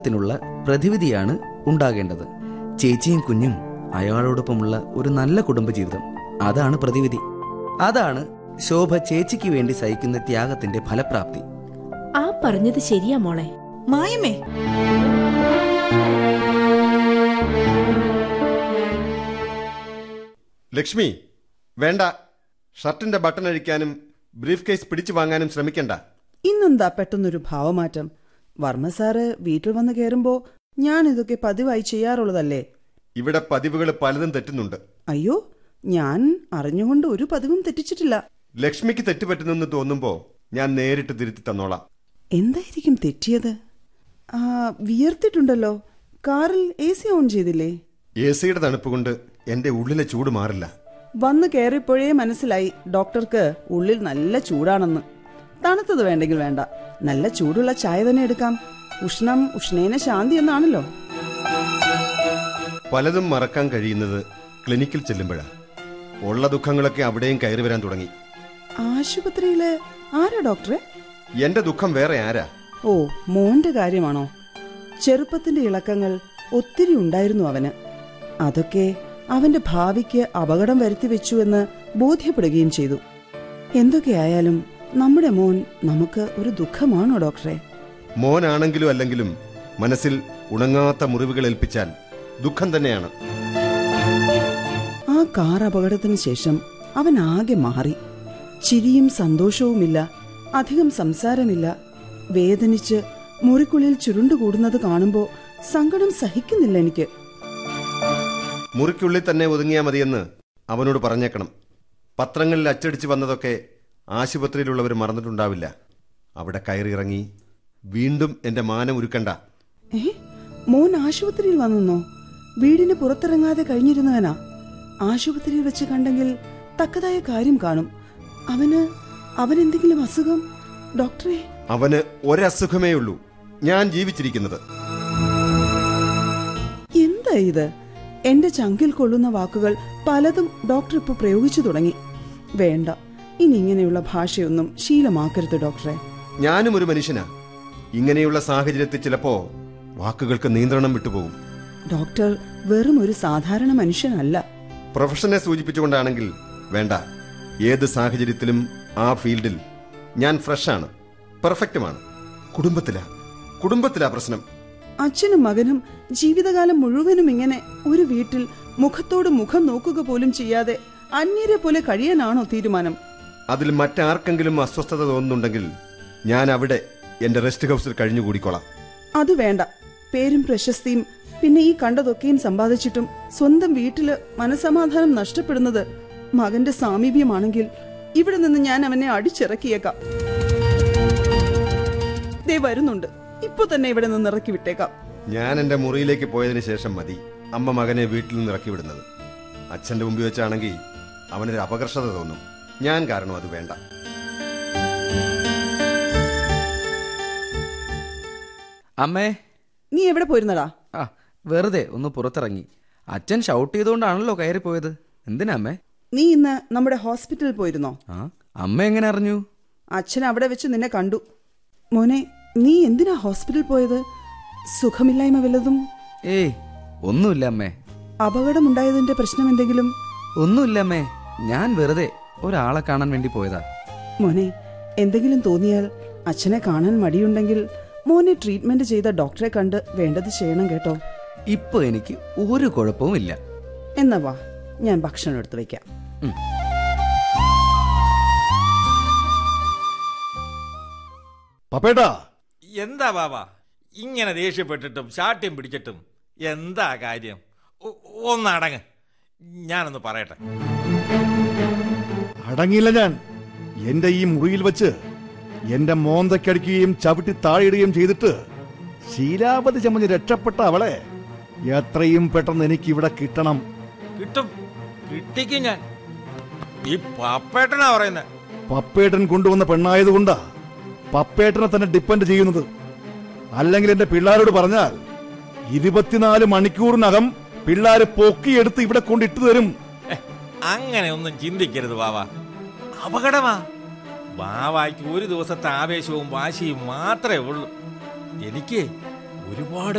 ത്തിനുള്ള പ്രതിവിധിയാണ് ഉണ്ടാകേണ്ടത് ചേച്ചിയും കുഞ്ഞും അയാളോടൊപ്പമുള്ള ഒരു നല്ല കുടുംബജീവിതം അതാണ് പ്രതിവിധി അതാണ് ശോഭ ചേച്ചിക്ക് വേണ്ടി സഹിക്കുന്ന ത്യാഗത്തിന്റെ ഫലപ്രാപ്തി ആ പറഞ്ഞത് ശരിയാ മോളെ മായമേ ലക്ഷ്മി വേണ്ട ഷർട്ടിന്റെ ബട്ടൺ അഴിക്കാനും ബ്രീഫ് കേസ് പിടിച്ചു വാങ്ങാനും ശ്രമിക്കണ്ട ഇന്നെന്താ പെട്ടെന്നൊരു ഭാവമാറ്റം വർമ്മ സാറ് വീട്ടിൽ വന്ന് കയറുമ്പോ ഞാൻ ഇതൊക്കെ പതിവായി ചെയ്യാറുള്ളതല്ലേ ഇവിടെ പതിവുകൾ പലതും തെറ്റുന്നുണ്ട് അയ്യോ ഞാൻ അറിഞ്ഞുകൊണ്ട് ഒരു പതിവും തെറ്റിച്ചിട്ടില്ല ലക്ഷ്മിക്ക് തെറ്റുപറ്റുന്നെന്ന് തോന്നുമ്പോ ഞാൻ നേരിട്ട് തിരുത്തി തന്നോളാം എന്തായിരിക്കും തെറ്റിയത് ആ വിയർത്തിട്ടുണ്ടല്ലോ കാറിൽ എ സി ഓൺ ചെയ്തില്ലേ എ സിയുടെ തണുപ്പ് കൊണ്ട് എന്റെ ഉള്ളിലെ ചൂട് മാറില്ല വന്ന് കയറിയപ്പോഴേ മനസ്സിലായി ഡോക്ടർക്ക് ഉള്ളിൽ നല്ല ചൂടാണെന്ന് തണുത്തത് വേണ്ടെങ്കിൽ വേണ്ട നല്ല ചൂടുള്ള ചായ തന്നെ എടുക്കാം ഉഷ്ണം ഉഷ്ണേന ശാന്തി എന്നാണല്ലോ പലതും മറക്കാൻ കഴിയുന്നത് ക്ലിനിക്കിൽ ചെല്ലുമ്പോഴാ ഉള്ള ദുഃഖങ്ങളൊക്കെ അവിടെയും കയറി വരാൻ തുടങ്ങി ആശുപത്രിയില് ആരാ ഡോക്ടറെ എന്റെ ദുഃഖം വേറെ ആരാ ഓ മോന്റെ കാര്യമാണോ ചെറുപ്പത്തിന്റെ ഇളക്കങ്ങൾ ഒത്തിരി ഉണ്ടായിരുന്നു അവന് അതൊക്കെ അവന്റെ ഭാവിക്ക് അപകടം വരുത്തി വെച്ചുവെന്ന് ബോധ്യപ്പെടുകയും ചെയ്തു എന്തൊക്കെയായാലും നമ്മുടെ മോൻ നമുക്ക് ഒരു ദുഃഖമാണോ ഡോക്ടറെ മോനാണെങ്കിലും അല്ലെങ്കിലും മനസ്സിൽ ഉണങ്ങാത്ത മുറിവുകൾ ഏൽപ്പിച്ചാൽ ദുഃഖം തന്നെയാണ് ആ കാർ അപകടത്തിന് ശേഷം അവൻ ആകെ മാറി ചിരിയും സന്തോഷവുമില്ല അധികം സംസാരമില്ല വേദനിച്ച് മുറിക്കുള്ളിൽ ചുരുണ്ടുകൂടുന്നത് കാണുമ്പോ സങ്കടം സഹിക്കുന്നില്ല എനിക്ക് മുറിക്കുള്ളിൽ തന്നെ ഒതുങ്ങിയാൽ മതിയെന്ന് അവനോട് പറഞ്ഞേക്കണം പത്രങ്ങളിൽ അച്ചടിച്ച് വന്നതൊക്കെ ആശുപത്രിയിലുള്ളവർ മറന്നിട്ടുണ്ടാവില്ല അവിടെ കയറിയിറങ്ങി വീണ്ടും എന്റെ മാനം ഉരുക്കണ്ട ഏ മോൻ ആശുപത്രിയിൽ വന്നെന്നോ വീടിന് പുറത്തിറങ്ങാതെ കഴിഞ്ഞിരുന്നവനാ ആശുപത്രിയിൽ വെച്ച് കണ്ടെങ്കിൽ തക്കതായ കാര്യം കാണും അവന് അവനെന്തെങ്കിലും അസുഖം ഡോക്ടറെ അവന് ഒരസുഖമേ ഉള്ളൂ ഞാൻ ജീവിച്ചിരിക്കുന്നത് എന്താ ഇത് എന്റെ ചങ്കിൽ കൊള്ളുന്ന വാക്കുകൾ പലതും ഡോക്ടർ ഇപ്പൊ പ്രയോഗിച്ചു തുടങ്ങി വേണ്ട ഇനി ഇങ്ങനെയുള്ള ഭാഷയൊന്നും ശീലമാക്കരുത് ഡോക്ടറെ ഞാനും ഒരു മനുഷ്യനാ ഇങ്ങനെയുള്ള സാഹചര്യത്തിൽ ചിലപ്പോ വാക്കുകൾക്ക് നിയന്ത്രണം വിട്ടുപോകും ഡോക്ടർ വെറും ഒരു സാധാരണ മനുഷ്യനല്ല പ്രൊഫഷനെ സൂചിപ്പിച്ചുകൊണ്ടാണെങ്കിൽ വേണ്ട ഏത് സാഹചര്യത്തിലും ആ ഫീൽഡിൽ ഞാൻ ഫ്രഷാണ് പെർഫെക്റ്റുമാണ് കുടുംബത്തിലാ കുടുംബത്തിലാ പ്രശ്നം അച്ഛനും മകനും ജീവിതകാലം മുഴുവനും ഇങ്ങനെ ഒരു വീട്ടിൽ മുഖത്തോട് മുഖം നോക്കുക പോലും ചെയ്യാതെ അന്യരെ പോലെ കഴിയാനാണോ തീരുമാനം അതിൽ മറ്റാർക്കെങ്കിലും അസ്വസ്ഥത തോന്നുന്നുണ്ടെങ്കിൽ ഞാൻ അവിടെ എന്റെ റെസ്റ്റ് ഹൗസിൽ കഴിഞ്ഞുകൂടിക്കോളാം അത് വേണ്ട പേരും പ്രശസ്തിയും പിന്നെ ഈ കണ്ടതൊക്കെയും സമ്പാദിച്ചിട്ടും സ്വന്തം വീട്ടില് മനസമാധാനം നഷ്ടപ്പെടുന്നത് മകന്റെ സാമീപ്യമാണെങ്കിൽ ഇവിടെ നിന്ന് ഞാൻ അവനെ അടിച്ചിറക്കിയേക്കാം ദേ വരുന്നുണ്ട് ഇപ്പൊ തന്നെ ഇവിടെ നിന്ന് ഇറക്കി വിട്ടേക്കാം ഞാൻ എന്റെ മുറിയിലേക്ക് പോയതിനു ശേഷം മതി അമ്മ മകനെ വീട്ടിൽ നിന്ന് ഇറക്കി വിടുന്നത് അച്ഛന്റെ മുമ്പിൽ വെച്ചാണെങ്കിൽ അവനൊരു അപകർഷത തോന്നും ഞാൻ കാരണം അത് വേണ്ട അമ്മേ നീ എവിടെ പോയിരുന്നടാ ആ വെറുതെ ഒന്ന് പുറത്തിറങ്ങി അച്ഛൻ ഷൗട്ട് ചെയ്തുകൊണ്ടാണല്ലോ കയറിപ്പോയത് എന്തിനാ അമ്മേ നീ ഇന്ന് നമ്മുടെ ഹോസ്പിറ്റലിൽ പോയിരുന്നോ ആ അമ്മ എങ്ങനെ അറിഞ്ഞു അച്ഛൻ അവിടെ വെച്ച് നിന്നെ കണ്ടു മോനെ നീ എന്തിനാ ഹോസ്പിറ്റലിൽ പോയത് സുഖമില്ലായ്മ വല്ലതും ഏയ് ഒന്നുമില്ല അമ്മേ അപകടമുണ്ടായതിന്റെ പ്രശ്നം എന്തെങ്കിലും ഒന്നുമില്ല അമ്മേ ഞാൻ വെറുതെ ഒരാളെ കാണാൻ വേണ്ടി പോയതാ മോനെ എന്തെങ്കിലും തോന്നിയാൽ അച്ഛനെ കാണാൻ മടിയുണ്ടെങ്കിൽ മോനെ ട്രീറ്റ്മെന്റ് ചെയ്ത ഡോക്ടറെ കണ്ട് വേണ്ടത് ചെയ്യണം കേട്ടോ ഇപ്പൊ എനിക്ക് ഒരു കുഴപ്പവും ഇല്ല എന്നാ വാ ഞാൻ ഭക്ഷണം എടുത്തു വെക്കാം പപ്പേട്ടാ എന്താ ബാബ ഇങ്ങനെ ദേഷ്യപ്പെട്ടിട്ടും ശാഠ്യം പിടിച്ചിട്ടും എന്താ കാര്യം ഒ- ഒന്നടങ്ങ് ഞാനൊന്ന് പറയട്ടെ അടങ്ങിയില്ല ഞാൻ എന്റെ ഈ മുറിയിൽ വെച്ച് എന്റെ മോന്തയ്ക്കടിക്കുകയും ചവിട്ടി താഴെയിടുകയും ചെയ്തിട്ട് ശീലാപതി ചമഞ്ഞ് രക്ഷപ്പെട്ട അവളെ എത്രയും പെട്ടെന്ന് എനിക്ക് ഇവിടെ കിട്ടണം കിട്ടും കിട്ടിക്കും ഞാൻ ഈ പപ്പേട്ടനാ പറയുന്നത് പപ്പേട്ടൻ കൊണ്ടുവന്ന പെണ്ണായതുകൊണ്ടാ പപ്പേട്ടനെ തന്നെ ഡിപ്പെൻഡ് ചെയ്യുന്നത് അല്ലെങ്കിൽ എന്റെ പിള്ളാരോട് പറഞ്ഞാൽ ഇരുപത്തിനാല് മണിക്കൂറിനകം പിള്ളാര് പൊക്കിയെടുത്ത് ഇവിടെ കൊണ്ടിട്ട് തരും അങ്ങനെ ഒന്നും ചിന്തിക്കരുത് ബാബ അപകടമാ ബാവായ്ക്ക് ഒരു ദിവസത്തെ ആവേശവും വാശിയും മാത്രമേ ഉള്ളൂ എനിക്ക് ഒരുപാട്